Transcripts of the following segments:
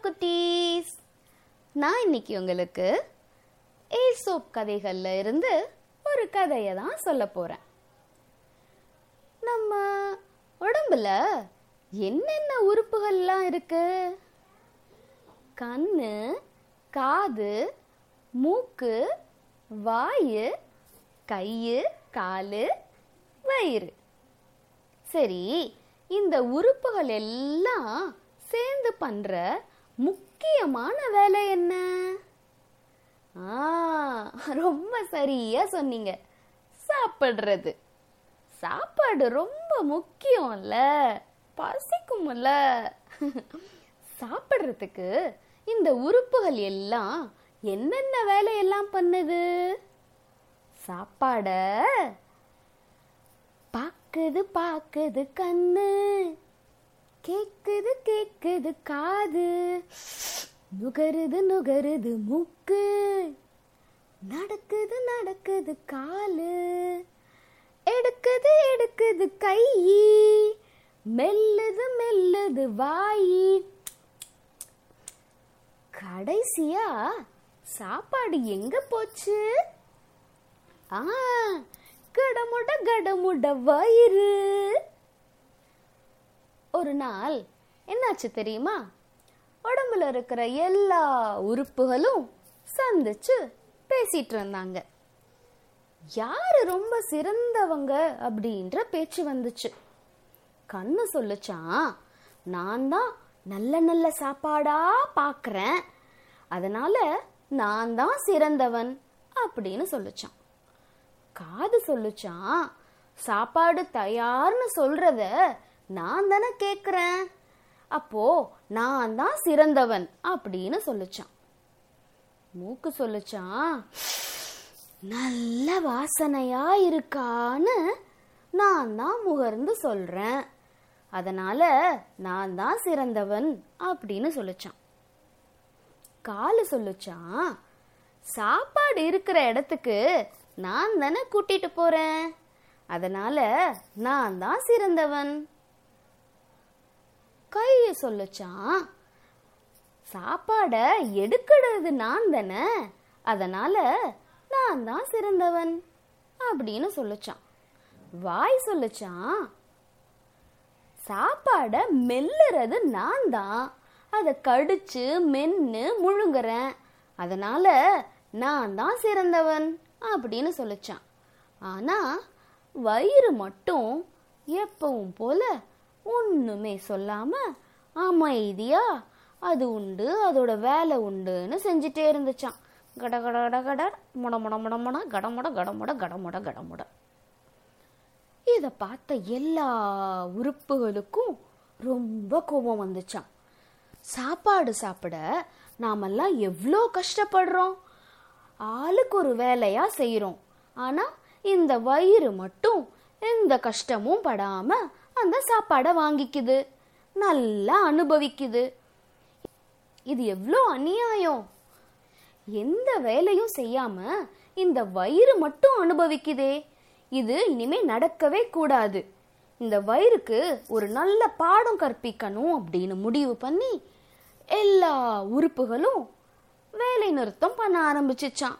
குட்டீஸ் நான் இன்னைக்கு உங்களுக்கு ஏசோப் கதைகள்ல இருந்து ஒரு கதையை தான் சொல்ல போறேன் நம்ம உடம்புல என்னென்ன உறுப்புகள்லாம் இருக்கு கண்ணு காது மூக்கு வாயு கையு காலு வயிறு சரி இந்த உறுப்புகள் எல்லாம் சேர்ந்து பண்ற முக்கியமான வேலை என்ன ஆ ரொம்ப சரியா சொன்னீங்க சாப்பிடுறது சாப்பாடு ரொம்ப முக்கியம்ல பசிக்கும்ல சாப்பிடுறதுக்கு இந்த உறுப்புகள் எல்லாம் என்னென்ன வேலையெல்லாம் பண்ணுது சாப்பாட பாக்குது பாக்குது கண்ணு கேக்குது கேக்குது காது நுகருது நுகருது மூக்கு நடக்குது நடக்குது காலு எடுக்குது எடுக்குது கை மெல்லுது மெல்லுது வாயி கடைசியா சாப்பாடு எங்க போச்சு ஆ கடமுட கடமுட வயிறு ஒரு நாள் என்னாச்சு தெரியுமா உடம்புல இருக்கிற எல்லா உறுப்புகளும் சந்திச்சு பேசிட்டு இருந்தாங்க யாரு ரொம்ப சிறந்தவங்க அப்படின்ற பேச்சு வந்துச்சு கண்ணு சொல்லுச்சான் நான் தான் நல்ல நல்ல சாப்பாடா பார்க்கறேன் அதனால நான் தான் சிறந்தவன் அப்படின்னு சொல்லுச்சான் காது சொல்லுச்சான் சாப்பாடு தயார்னு சொல்றத நான் தானே கேக்குறேன் அப்போ நான் தான் சிறந்தவன் அப்படின்னு சொல்லுச்சான் மூக்கு சொல்லுச்சான் நல்ல வாசனையா இருக்கான்னு நான் தான் முகர்ந்து சொல்றேன் அதனால நான் தான் சிறந்தவன் அப்படின்னு சொல்லுச்சான் காலு சொல்லுச்சான் சாப்பாடு இருக்கிற இடத்துக்கு நான் தானே கூட்டிட்டு போறேன் அதனால நான் தான் சிறந்தவன் கைய சொல்லுச்சான் சாப்பாட எடுக்கிறது நான் தானே அதனால நான் தான் சிறந்தவன் அப்படின்னு சொல்லுச்சான் வாய் சொல்லுச்சான் சாப்பாட மெல்லுறது நான் தான் அதை கடிச்சு மென்னு முழுங்குறேன் அதனால நான் தான் சிறந்தவன் அப்படின்னு சொல்லுச்சான் ஆனா வயிறு மட்டும் எப்பவும் போல ஒண்ணுமே சொல்லாம அமைதியா அது உண்டு அதோட வேலை உண்டுன்னு செஞ்சுட்டே இருந்துச்சான் கட கட கட கட முட முட முட முட கடமுட கடமுட கடமுட கடமுட இத பார்த்த எல்லா உறுப்புகளுக்கும் ரொம்ப கோபம் வந்துச்சான் சாப்பாடு சாப்பிட நாமெல்லாம் எவ்வளோ கஷ்டப்படுறோம் ஆளுக்கு ஒரு வேலையா செய்யறோம் ஆனா இந்த வயிறு மட்டும் எந்த கஷ்டமும் படாம அந்த சாப்பாடை வாங்கிக்குது நல்லா அனுபவிக்குது இது எவ்வளோ அநியாயம் எந்த வேலையும் செய்யாம இந்த வயிறு மட்டும் அனுபவிக்குதே இது இனிமே நடக்கவே கூடாது இந்த வயிறுக்கு ஒரு நல்ல பாடம் கற்பிக்கணும் அப்படின்னு முடிவு பண்ணி எல்லா உறுப்புகளும் வேலை நிறுத்தம் பண்ண ஆரம்பிச்சிச்சான்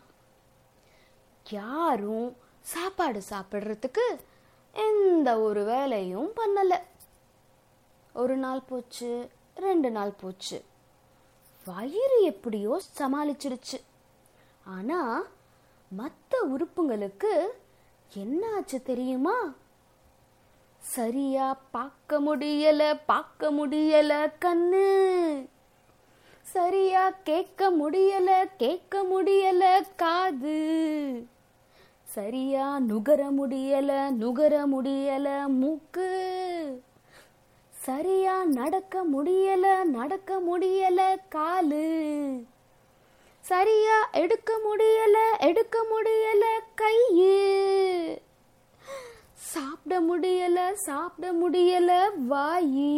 யாரும் சாப்பாடு சாப்பிடுறதுக்கு எந்த ஒரு வேலையும் பண்ணல ஒரு நாள் போச்சு ரெண்டு நாள் போச்சு வயிறு எப்படியோ சமாளிச்சிருச்சு ஆனா மற்ற உறுப்புங்களுக்கு என்ன ஆச்சு தெரியுமா சரியா பார்க்க முடியல பார்க்க முடியல கண்ணு சரியா கேட்க முடியல கேட்க முடியல காது சரியா நுகர முடியல நுகர முடியல மூக்கு சரியா நடக்க முடியல நடக்க முடியல காலு சரியா எடுக்க முடியல எடுக்க முடியல கையு சாப்பிட முடியல சாப்பிட முடியல வாயி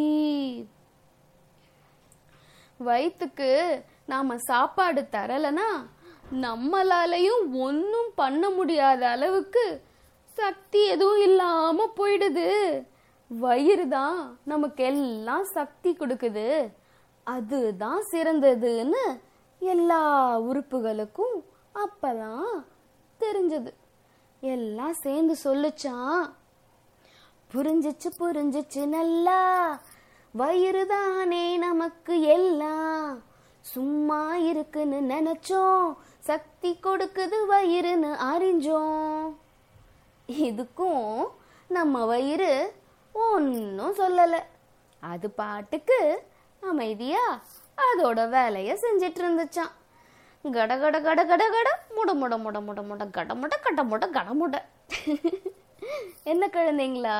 வயிற்றுக்கு நாம சாப்பாடு தரலனா நம்மளாலையும் ஒன்றும் பண்ண முடியாத அளவுக்கு சக்தி எதுவும் இல்லாம போயிடுது வயிறு தான் நமக்கு எல்லாம் சக்தி கொடுக்குது அதுதான் சிறந்ததுன்னு எல்லா உறுப்புகளுக்கும் அப்பதான் தெரிஞ்சது எல்லாம் சேர்ந்து சொல்லுச்சான் புரிஞ்சிச்சு புரிஞ்சிச்சு நல்லா வயிறு தானே நமக்கு எல்லாம் சும்மா இருக்குன்னு நினைச்சோம் சக்தி கொடுக்குது வயிறுன்னு அறிஞ்சோம் இதுக்கும் நம்ம வயிறு ஒன்றும் சொல்லலை அது பாட்டுக்கு அமைதியா அதோட வேலையை செஞ்சிட்டு இருந்துச்சான் கட கட கட கட கட முட முட முட முட முட கட முட கட முட கட முட என்ன குழந்தைங்களா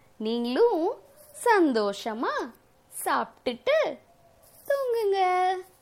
நீங்களும் சந்தோஷமா சாப்பிட்டுட்டு தூங்குங்க